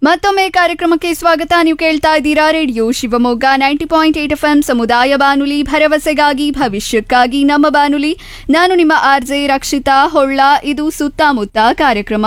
ಮತ್ತೊಮ್ಮೆ ಕಾರ್ಯಕ್ರಮಕ್ಕೆ ಸ್ವಾಗತ ನೀವು ಕೇಳ್ತಾ ಇದ್ದೀರಾ radio Shivamogga ninety point eight F ಸಮುದಾಯ ಬಾನುಲಿ ಭರವಸೆಗಾಗಿ ಭವಿಷ್ಯಕ್ಕಾಗಿ ನಮ್ಮ ಬಾನುಲಿ ನಾನು ನಿಮ್ಮ ಆರ್ಜೆ ರಕ್ಷಿತಾ ಹೊಳ್ಳ ಇದು ಸುತ್ತಮುತ್ತ ಕಾರ್ಯಕ್ರಮ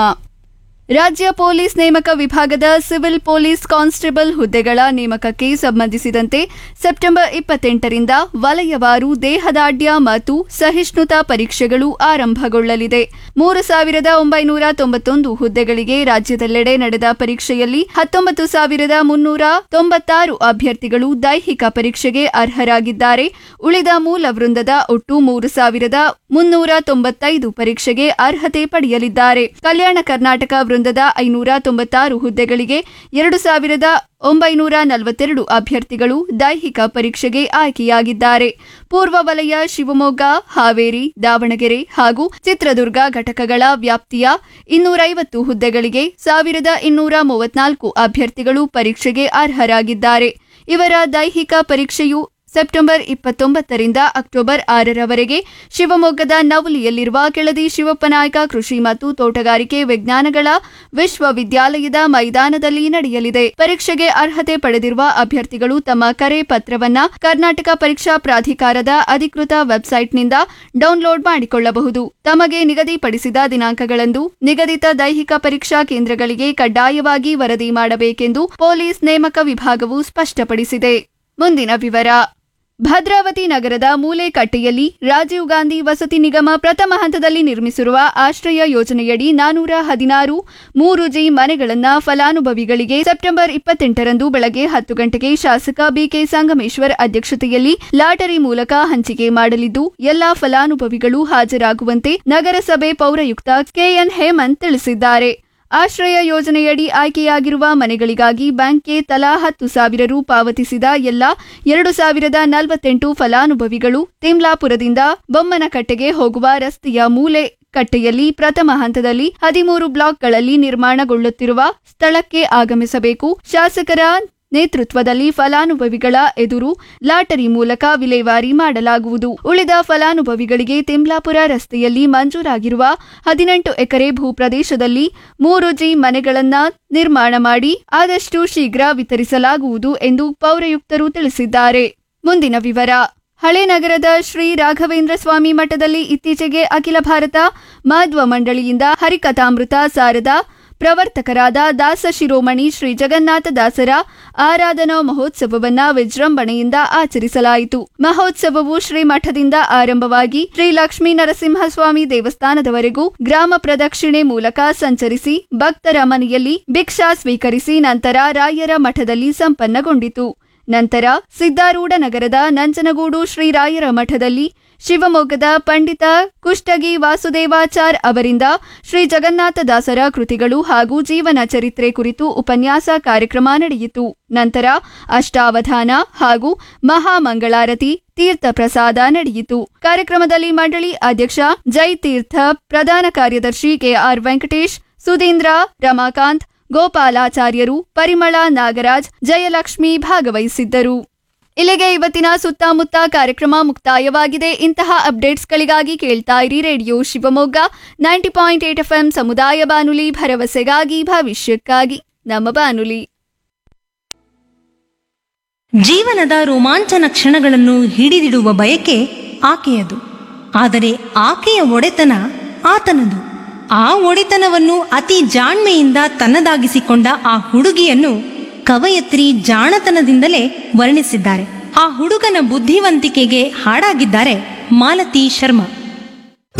ರಾಜ್ಯ ಪೊಲೀಸ್ ನೇಮಕ ವಿಭಾಗದ ಸಿವಿಲ್ ಪೊಲೀಸ್ ಕಾನ್ಸ್ಟೇಬಲ್ ಹುದ್ದೆಗಳ ನೇಮಕಕ್ಕೆ ಸಂಬಂಧಿಸಿದಂತೆ ಸೆಪ್ಟೆಂಬರ್ ಇಪ್ಪತ್ತೆಂಟರಿಂದ ವಲಯವಾರು ದೇಹದಾಢ್ಯ ಮತ್ತು ಸಹಿಷ್ಣುತಾ ಪರೀಕ್ಷೆಗಳು ಆರಂಭಗೊಳ್ಳಲಿದೆ ಮೂರು ಸಾವಿರದ ಒಂಬೈನೂರ ತೊಂಬತ್ತೊಂದು ಹುದ್ದೆಗಳಿಗೆ ರಾಜ್ಯದೆಲ್ಲೆಡೆ ನಡೆದ ಪರೀಕ್ಷೆಯಲ್ಲಿ ಹತ್ತೊಂಬತ್ತು ಸಾವಿರದ ಮುನ್ನೂರ ತೊಂಬತ್ತಾರು ಅಭ್ಯರ್ಥಿಗಳು ದೈಹಿಕ ಪರೀಕ್ಷೆಗೆ ಅರ್ಹರಾಗಿದ್ದಾರೆ ಉಳಿದ ಮೂಲ ವೃಂದದ ಒಟ್ಟು ಮೂರು ಸಾವಿರದ ಮುನ್ನೂರ ತೊಂಬತ್ತೈದು ಪರೀಕ್ಷೆಗೆ ಅರ್ಹತೆ ಪಡೆಯಲಿದ್ದಾರೆ ಕಲ್ಯಾಣ ಕರ್ನಾಟಕ ವೃಂದದ ಐನೂರ ತೊಂಬತ್ತಾರು ಹುದ್ದೆಗಳಿಗೆ ಎರಡು ಸಾವಿರದ ಒಂಬೈನೂರ ನಲವತ್ತೆರಡು ಅಭ್ಯರ್ಥಿಗಳು ದೈಹಿಕ ಪರೀಕ್ಷೆಗೆ ಆಯ್ಕೆಯಾಗಿದ್ದಾರೆ ಪೂರ್ವ ವಲಯ ಶಿವಮೊಗ್ಗ ಹಾವೇರಿ ದಾವಣಗೆರೆ ಹಾಗೂ ಚಿತ್ರದುರ್ಗ ಘಟಕಗಳ ವ್ಯಾಪ್ತಿಯ ಇನ್ನೂರೈವತ್ತು ಹುದ್ದೆಗಳಿಗೆ ಸಾವಿರದ ಇನ್ನೂರ ಮೂವತ್ನಾಲ್ಕು ಅಭ್ಯರ್ಥಿಗಳು ಪರೀಕ್ಷೆಗೆ ಅರ್ಹರಾಗಿದ್ದಾರೆ ಇವರ ದೈಹಿಕ ಪರೀಕ್ಷೆಯು ಸೆಪ್ಟೆಂಬರ್ ಇಪ್ಪತ್ತೊಂಬತ್ತರಿಂದ ಅಕ್ಟೋಬರ್ ಆರರವರೆಗೆ ಶಿವಮೊಗ್ಗದ ನವಲಿಯಲ್ಲಿರುವ ಕೆಳದಿ ಶಿವಪ್ಪನಾಯಕ ಕೃಷಿ ಮತ್ತು ತೋಟಗಾರಿಕೆ ವಿಜ್ಞಾನಗಳ ವಿಶ್ವವಿದ್ಯಾಲಯದ ಮೈದಾನದಲ್ಲಿ ನಡೆಯಲಿದೆ ಪರೀಕ್ಷೆಗೆ ಅರ್ಹತೆ ಪಡೆದಿರುವ ಅಭ್ಯರ್ಥಿಗಳು ತಮ್ಮ ಕರೆ ಪತ್ರವನ್ನ ಕರ್ನಾಟಕ ಪರೀಕ್ಷಾ ಪ್ರಾಧಿಕಾರದ ಅಧಿಕೃತ ವೆಬ್ಸೈಟ್ನಿಂದ ಡೌನ್ಲೋಡ್ ಮಾಡಿಕೊಳ್ಳಬಹುದು ತಮಗೆ ನಿಗದಿಪಡಿಸಿದ ದಿನಾಂಕಗಳಂದು ನಿಗದಿತ ದೈಹಿಕ ಪರೀಕ್ಷಾ ಕೇಂದ್ರಗಳಿಗೆ ಕಡ್ಡಾಯವಾಗಿ ವರದಿ ಮಾಡಬೇಕೆಂದು ಪೊಲೀಸ್ ನೇಮಕ ವಿಭಾಗವು ಸ್ಪಷ್ಟಪಡಿಸಿದೆ ಮುಂದಿನ ವಿವರ ಭದ್ರಾವತಿ ನಗರದ ಮೂಲೆಕಟ್ಟೆಯಲ್ಲಿ ರಾಜೀವ್ ಗಾಂಧಿ ವಸತಿ ನಿಗಮ ಪ್ರಥಮ ಹಂತದಲ್ಲಿ ನಿರ್ಮಿಸಿರುವ ಆಶ್ರಯ ಯೋಜನೆಯಡಿ ನಾನೂರ ಹದಿನಾರು ಮೂರು ಜಿ ಮನೆಗಳನ್ನು ಫಲಾನುಭವಿಗಳಿಗೆ ಸೆಪ್ಟೆಂಬರ್ ಇಪ್ಪತ್ತೆಂಟರಂದು ಬೆಳಗ್ಗೆ ಹತ್ತು ಗಂಟೆಗೆ ಶಾಸಕ ಬಿಕೆ ಸಂಗಮೇಶ್ವರ್ ಅಧ್ಯಕ್ಷತೆಯಲ್ಲಿ ಲಾಟರಿ ಮೂಲಕ ಹಂಚಿಕೆ ಮಾಡಲಿದ್ದು ಎಲ್ಲಾ ಫಲಾನುಭವಿಗಳು ಹಾಜರಾಗುವಂತೆ ನಗರಸಭೆ ಪೌರಾಯುಕ್ತ ಕೆಎನ್ ಹೇಮಂತ್ ತಿಳಿಸಿದ್ದಾರೆ ಆಶ್ರಯ ಯೋಜನೆಯಡಿ ಆಯ್ಕೆಯಾಗಿರುವ ಮನೆಗಳಿಗಾಗಿ ಬ್ಯಾಂಕ್ಗೆ ತಲಾ ಹತ್ತು ಸಾವಿರ ರು ಪಾವತಿಸಿದ ಎಲ್ಲ ಎರಡು ಸಾವಿರದ ನಲವತ್ತೆಂಟು ಫಲಾನುಭವಿಗಳು ತಿಮ್ಲಾಪುರದಿಂದ ಬೊಮ್ಮನಕಟ್ಟೆಗೆ ಹೋಗುವ ರಸ್ತೆಯ ಮೂಲೆ ಕಟ್ಟೆಯಲ್ಲಿ ಪ್ರಥಮ ಹಂತದಲ್ಲಿ ಹದಿಮೂರು ಬ್ಲಾಕ್ಗಳಲ್ಲಿ ನಿರ್ಮಾಣಗೊಳ್ಳುತ್ತಿರುವ ಸ್ಥಳಕ್ಕೆ ಆಗಮಿಸಬೇಕು ಶಾಸಕರ ನೇತೃತ್ವದಲ್ಲಿ ಫಲಾನುಭವಿಗಳ ಎದುರು ಲಾಟರಿ ಮೂಲಕ ವಿಲೇವಾರಿ ಮಾಡಲಾಗುವುದು ಉಳಿದ ಫಲಾನುಭವಿಗಳಿಗೆ ತಿಮ್ಲಾಪುರ ರಸ್ತೆಯಲ್ಲಿ ಮಂಜೂರಾಗಿರುವ ಹದಿನೆಂಟು ಎಕರೆ ಭೂಪ್ರದೇಶದಲ್ಲಿ ಮೂರು ಜಿ ಮನೆಗಳನ್ನ ನಿರ್ಮಾಣ ಮಾಡಿ ಆದಷ್ಟು ಶೀಘ್ರ ವಿತರಿಸಲಾಗುವುದು ಎಂದು ಪೌರಾಯುಕ್ತರು ತಿಳಿಸಿದ್ದಾರೆ ಮುಂದಿನ ವಿವರ ಹಳೆ ನಗರದ ಶ್ರೀ ರಾಘವೇಂದ್ರ ಸ್ವಾಮಿ ಮಠದಲ್ಲಿ ಇತ್ತೀಚೆಗೆ ಅಖಿಲ ಭಾರತ ಮಾಧ್ವ ಮಂಡಳಿಯಿಂದ ಹರಿಕಥಾಮೃತ ಸಾರದ ಪ್ರವರ್ತಕರಾದ ದಾಸ ಶಿರೋಮಣಿ ಶ್ರೀ ಜಗನ್ನಾಥ ದಾಸರ ಆರಾಧನಾ ಮಹೋತ್ಸವವನ್ನ ವಿಜೃಂಭಣೆಯಿಂದ ಆಚರಿಸಲಾಯಿತು ಮಹೋತ್ಸವವು ಶ್ರೀ ಮಠದಿಂದ ಆರಂಭವಾಗಿ ಶ್ರೀ ಲಕ್ಷ್ಮೀ ನರಸಿಂಹಸ್ವಾಮಿ ದೇವಸ್ಥಾನದವರೆಗೂ ಗ್ರಾಮ ಪ್ರದಕ್ಷಿಣೆ ಮೂಲಕ ಸಂಚರಿಸಿ ಭಕ್ತರ ಮನೆಯಲ್ಲಿ ಭಿಕ್ಷಾ ಸ್ವೀಕರಿಸಿ ನಂತರ ರಾಯರ ಮಠದಲ್ಲಿ ಸಂಪನ್ನಗೊಂಡಿತು ನಂತರ ಸಿದ್ದಾರೂಢ ನಗರದ ನಂಜನಗೂಡು ಶ್ರೀರಾಯರ ಮಠದಲ್ಲಿ ಶಿವಮೊಗ್ಗದ ಪಂಡಿತ ಕುಷ್ಟಗಿ ವಾಸುದೇವಾಚಾರ್ ಅವರಿಂದ ಶ್ರೀ ಜಗನ್ನಾಥದಾಸರ ಕೃತಿಗಳು ಹಾಗೂ ಜೀವನ ಚರಿತ್ರೆ ಕುರಿತು ಉಪನ್ಯಾಸ ಕಾರ್ಯಕ್ರಮ ನಡೆಯಿತು ನಂತರ ಅಷ್ಟಾವಧಾನ ಹಾಗೂ ಮಹಾಮಂಗಳಾರತಿ ತೀರ್ಥ ಪ್ರಸಾದ ನಡೆಯಿತು ಕಾರ್ಯಕ್ರಮದಲ್ಲಿ ಮಂಡಳಿ ಅಧ್ಯಕ್ಷ ಜೈ ತೀರ್ಥ ಪ್ರಧಾನ ಕಾರ್ಯದರ್ಶಿ ಕೆಆರ್ ವೆಂಕಟೇಶ್ ಸುಧೀಂದ್ರ ರಮಾಕಾಂತ್ ಗೋಪಾಲಾಚಾರ್ಯರು ಪರಿಮಳ ನಾಗರಾಜ್ ಜಯಲಕ್ಷ್ಮಿ ಭಾಗವಹಿಸಿದ್ದರು ಇಲ್ಲಿಗೆ ಇವತ್ತಿನ ಸುತ್ತಮುತ್ತ ಕಾರ್ಯಕ್ರಮ ಮುಕ್ತಾಯವಾಗಿದೆ ಇಂತಹ ಅಪ್ಡೇಟ್ಸ್ಗಳಿಗಾಗಿ ಕೇಳ್ತಾ ಇರಿ radio Shivamogga ninety point eight F ಸಮುದಾಯ ಬಾನುಲಿ ಭರವಸೆಗಾಗಿ ಭವಿಷ್ಯಕ್ಕಾಗಿ ನಮ್ಮ ಬಾನುಲಿ ಜೀವನದ ರೋಮಾಂಚನ ಕ್ಷಣಗಳನ್ನು ಹಿಡಿದಿಡುವ ಬಯಕೆ ಆಕೆಯದು ಆದರೆ ಆಕೆಯ ಒಡೆತನ ಆತನದು ಆ ಒಡೆತನವನ್ನು ಅತಿ ಜಾಣ್ಮೆಯಿಂದ ತನ್ನದಾಗಿಸಿಕೊಂಡ ಆ ಹುಡುಗಿಯನ್ನು ಕವಯತ್ರಿ ಜಾಣತನದಿಂದಲೇ ವರ್ಣಿಸಿದ್ದಾರೆ ಆ ಹುಡುಗನ ಬುದ್ಧಿವಂತಿಕೆಗೆ ಹಾಡಾಗಿದ್ದಾರೆ ಮಾಲತಿ ಶರ್ಮಾ